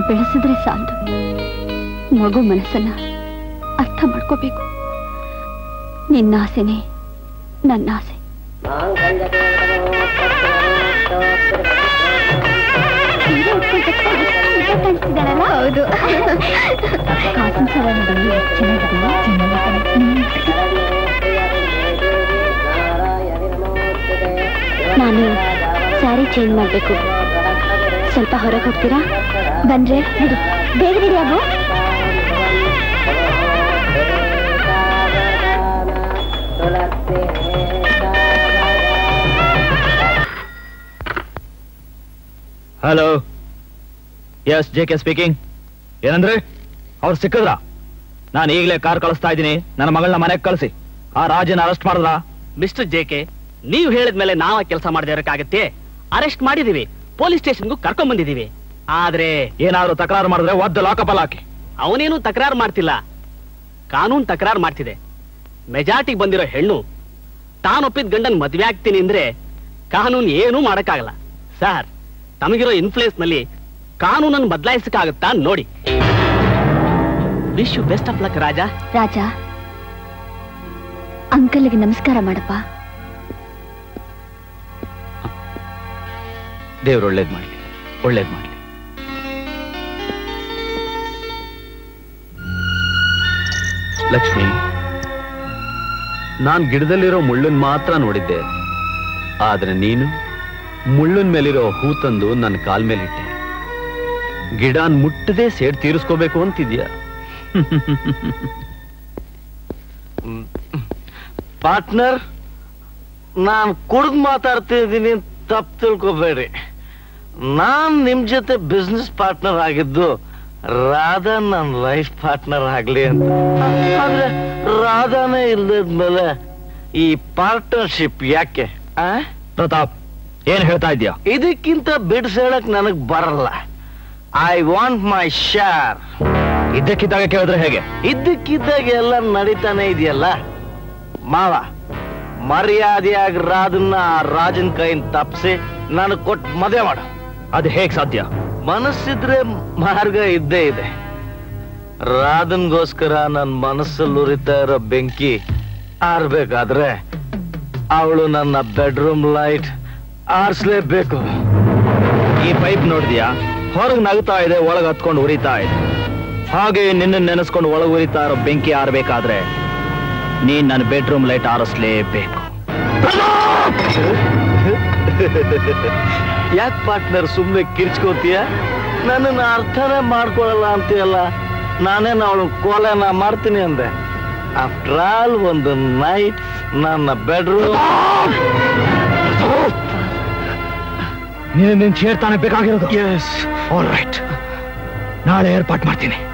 ಬೆಳೆಸಿದ್ರೆ ಸಾಲದು ಮಗು ಮನಸ್ಸನ್ನ ಅರ್ಥ ಮಾಡ್ಕೋಬೇಕು ನಿನ್ನ ಆಸೆನೆ ನನ್ನ ಆಸೆ ಸೀರೆ ಉಟ್ಕೊಳ್ಬೇಕು, ಎಷ್ಟು ಮುದ್ದಾಗ್ ಕಾಣಿಸ್ತಿದ್ದಾಳಲ್ಲ? ಕಾಟನ್ ಸೀರೆ ನೋಡಿ, ಎಷ್ಟ್ ಚೆನ್ನಾಗಿದೆ. ನಾನು ಸ್ಯಾರಿ ಚೇಂಜ್ ಮಾಡಬೇಕು ಸ್ವಲ್ಪ ಹೊರಗೆ ಹೋಗ್ತೀರಾ ಬಂದ್ರೆ ನಡಿ ಬೇಗ ರೆಡಿ ಆಗು hello S J K speaking ಏನಂದ್ರೆ ಅವ್ರು ಸಿಕ್ಕಿದ್ರ ನಾನು ಈಗಲೇ ಕಾರ್ ಕಳಿಸ್ತಾ ಇದ್ದೀನಿ ನನ್ನ ಮಗಳನ್ನ ಮನೆಗೆ ಕಳಿಸಿ ಆ ರಾಜನ ಅರೆಸ್ಟ್ ಮಾಡಿದ್ರ ಮಿಸ್ಟರ್ ಜೆ ಕೆ ನೀವು ಹೇಳಿದ್ಮೇಲೆ ನಾವ ಕೆಲಸ ಮಾಡದೇ ಇರಕ್ಕಾಗತ್ತೆ ಅರೆಸ್ಟ್ ಮಾಡಿದೀವಿ ಪೊಲೀಸ್ ಸ್ಟೇಷನ್ಗೂ ಕರ್ಕೊಂಡ್ ಬಂದಿದೀವಿ ಆದ್ರೆ ಏನಾದ್ರು ತಕರಾರು ಮಾಡಿದ್ರೆ ಒದ್ದು ಲಾಕಪಲ್ ಹಾಕಿ ಅವನೇನು ತಕರಾರು ಮಾಡ್ತಿಲ್ಲ ಕಾನೂನು ತಕರಾರು ಮಾಡ್ತಿದೆ ಮೆಜಾರ್ಟಿಗೆ ಬಂದಿರೋ ಹೆಣ್ಣು ತಾನೊಪ್ಪಿದ ಗಂಡನ್ ಮದ್ವೆ ಆಗ್ತೀನಿ ಅಂದ್ರೆ ಕಾನೂನು ಏನೂ ಮಾಡಕ್ಕಾಗಲ್ಲ ಸರ್ ತಮಗಿರೋ ಇನ್ಫ್ಲೂಯೆನ್ಸ್ ನಲ್ಲಿ ಕಾನೂನನ್ನು ಬದಲಾಯಿಸಕ್ಕಾಗತ್ತಾ ನೋಡಿ wish you best of luck Raja Raja ಅಂಕಲ್ಗೆ ನಮಸ್ಕಾರ ಮಾಡಪ್ಪ ದೇವ್ರು ಒಳ್ಳೇದ್ ಮಾಡ್ಲಿ ಒಳ್ಳೇದ್ ಮಾಡ್ಲಿ ಲಕ್ಷ್ಮಿ ನಾನ್ ಗಿಡದಲ್ಲಿರೋ ಮುಳ್ಳನ್ ಮಾತ್ರ ನೋಡಿದ್ದೆ ಆದ್ರೆ ನೀನು ಮುಳ್ಳನ್ ಮೇಲಿರೋ ಹೂ ತಂದು ನನ್ನ ಕಾಲ್ ಮೇಲಿಟ್ಟೆ ಗಿಡನ್ ಮುಟ್ಟದೆ ಸೇಡ್ ತೀರಿಸ್ಕೋಬೇಕು ಅಂತಿದ್ಯಾ ಪಾರ್ಟ್ನರ್ ನಾನು ಕುಡ್ದು ಮಾತಾಡ್ತಿದ್ದೀನಿ ತಪ್ಪು ತಿಳ್ಕೊಬೇಡಿ ನಾನ್ ನಿಮ್ ಜೊತೆ ಬಿಸ್ನೆಸ್ ಪಾರ್ಟ್ನರ್ ಆಗಿದ್ದು ರಾಧಾ ನನ್ನ ಲೈಫ್ ಪಾರ್ಟ್ನರ್ ಆಗ್ಲಿ ಅಂತ ಆದ್ರೆ ರಾಧಾನೇ ಇಲ್ದಿದ್ಮೇಲೆ ಈ ಪಾರ್ಟ್ನರ್ಶಿಪ್ ಯಾಕೆ ಆ? ಪ್ರತಾಪ್ ಏನ್ ಹೇಳ್ತಾ ಇದ್ಯಾ ಇದಕ್ಕಿಂತ ಬಿಡ್ಸ್ ಹೇಳಕ್ ನನಗ್ ಬರಲ್ಲ ಐ ವಾಂಟ್ ಮೈ ಶೇರ್ ಇದ್ದಕ್ಕಿದ್ದಾಗ ಕೇಳಿದ್ರೆ ಹೇಗೆ ಇದ್ದಕ್ಕಿದ್ದಾಗ ಎಲ್ಲ ನಡೀತಾನೆ ಇದೆಯಲ್ಲ ಮಾವ ಮರ್ಯಾದೆಯಾಗಿ ರಾದನ್ನ ಆ ರಾಜನ್ ಕೈಯಿಂದ ತಪ್ಪಿಸಿ ನನಗ್ ಕೊಟ್ಟು ಮದುವೆ ಮಾಡು ಅದು ಹೇಗ್ ಸಾಧ್ಯ ಮನಸ್ಸಿದ್ರೆ ಮಾರ್ಗ ಇದ್ದೇ ಇದೆ ರಾಧನ್ಗೋಸ್ಕರ ನನ್ನ ಮನಸ್ಸಲ್ಲಿ ಉರಿತಾ ಇರೋ ಬೆಂಕಿ ಆರ್ಬೇಕಾದ್ರೆ ಅವಳು ನನ್ನ ಬೆಡ್ರೂಮ್ ಲೈಟ್ ಆರಿಸ್ಲೇಬೇಕು ಈ ಪೈಪ್ ನೋಡಿದ್ಯಾ ಹೊರಗ್ ನಗ್ತಾ ಇದೆ ಒಳಗ್ ಹತ್ಕೊಂಡು ಉರಿತಾ ಇದೆ ಹಾಗೆ ನಿನ್ನ ನೆನೆಸ್ಕೊಂಡು ಒಳಗ್ ಉರಿತಾ ಇರೋ ಬೆಂಕಿ ಆರ್ಬೇಕಾದ್ರೆ ನೀನ್ ನನ್ನ ಬೆಡ್ರೂಮ್ ಲೈಟ್ ಆರಿಸ್ಲೇಬೇಕು ಯಾಕೆ ಪಾರ್ಟ್ನರ್ ಸುಮ್ಮನೆ ಕಿರ್ಚ್ಕೋತೀಯ ನನ್ನನ್ನು ಅರ್ಥನೇ ಮಾಡ್ಕೊಳಲ್ಲ ಅಂತೀಯಲ್ಲ ನಾನೇನು ಅವಳು ಕೋಲೆನ ಮಾಡ್ತೀನಿ ಅಂದೆ ಆಫ್ಟರ್ ಆಲ್ ಒಂದು ನೈಟ್ ನನ್ನ ಬೆಡ್ರೂಮ್ ನೀನು ನಿನ್ ಚೇರ್ ತಾನೇ ಬೇಕಾಗಿರೋದು ಎಸ್ ಆಲ್ ರೈಟ್ ನಾಳೆ ಏರ್ಪಾಟ್ ಮಾಡ್ತೀನಿ